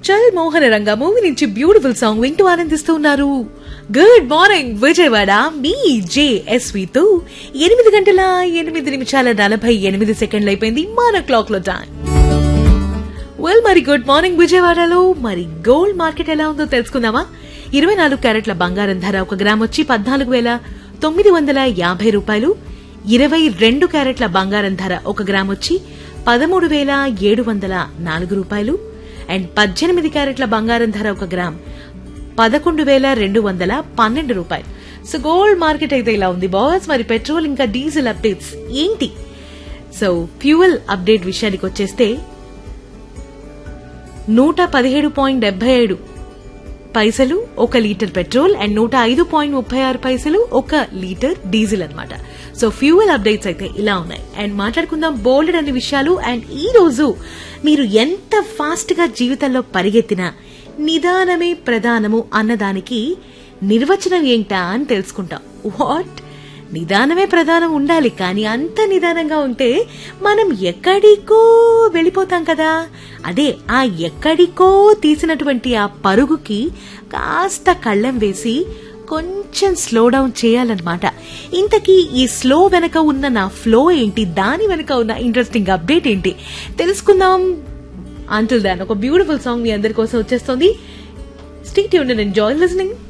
చల్ మోహన రంగ మూవీ నుంచి బ్యూటిఫుల్ సాంగ్ వింటూ ఆనందిస్తూ ఉన్నారు గుడ్ మార్నింగ్ విజయవాడ మీ జేఎస్వి తో ఎనిమిది గంటల ఎనిమిది నిమిషాల నలభై ఎనిమిది సెకండ్లు అయిపోయింది మన క్లాక్ లో టైం వెల్ మరి గుడ్ మార్నింగ్ విజయవాడలో మరి గోల్డ్ మార్కెట్ ఎలా ఉందో తెలుసుకుందామా ఇరవై నాలుగు క్యారెట్ల బంగారం ధర ఒక గ్రామ్ వచ్చి పద్నాలుగు వేల తొమ్మిది వందల యాభై రూపాయలు ఇరవై రెండు క్యారెట్ల బంగారం ధర ఒక గ్రామ్ వచ్చి పదమూడు వేల ఏడు వందల నాలుగు రూపాయలు అండ్ పద్దెనిమిది క్యారెట్ల బంగారం ధర ఒక గ్రామ్ పదకొండు వేల రెండు వందల పన్నెండు రూపాయలు సో గోల్డ్ మార్కెట్ అయితే ఇలా ఉంది బాస్ మరి పెట్రోల్ ఇంకా డీజిల్ అప్డేట్స్ ఏంటి సో ఫ్యూయల్ అప్డేట్ విషయానికి వచ్చేస్తే నూట పదిహేడు పాయింట్ డెబ్బై ఏడు పైసలు ఒక లీటర్ పెట్రోల్ అండ్ నూట ఐదు పాయింట్ ముప్పై ఆరు పైసలు ఒక లీటర్ డీజిల్ అన్నమాట సో ఫ్యూయల్ అప్డేట్స్ అయితే ఇలా ఉన్నాయి అండ్ మాట్లాడుకుందాం బోల్డ్ అనే విషయాలు అండ్ ఈ రోజు మీరు ఎంత ఫాస్ట్ గా జీవితంలో పరిగెత్తినా నిదానమే ప్రధానము అన్నదానికి నిర్వచనం ఏంటా అని తెలుసుకుంటాం వాట్ నిదానమే ప్రధానం ఉండాలి కానీ అంత నిదానంగా ఉంటే మనం ఎక్కడికో వెళ్ళిపోతాం కదా అదే ఆ ఎక్కడికో తీసినటువంటి ఆ పరుగుకి కాస్త కళ్ళెం వేసి కొంచెం స్లో డౌన్ చేయాలన్నమాట ఇంతకీ ఈ స్లో వెనక ఉన్న నా ఫ్లో ఏంటి దాని వెనక ఉన్న ఇంట్రెస్టింగ్ అప్డేట్ ఏంటి తెలుసుకుందాం అంటుల్ దాన్ ఒక బ్యూటిఫుల్ సాంగ్ మీ అందరి కోసం వచ్చేస్తుంది స్టేట్ యూన్ ఎంజాయ్ లిసనింగ్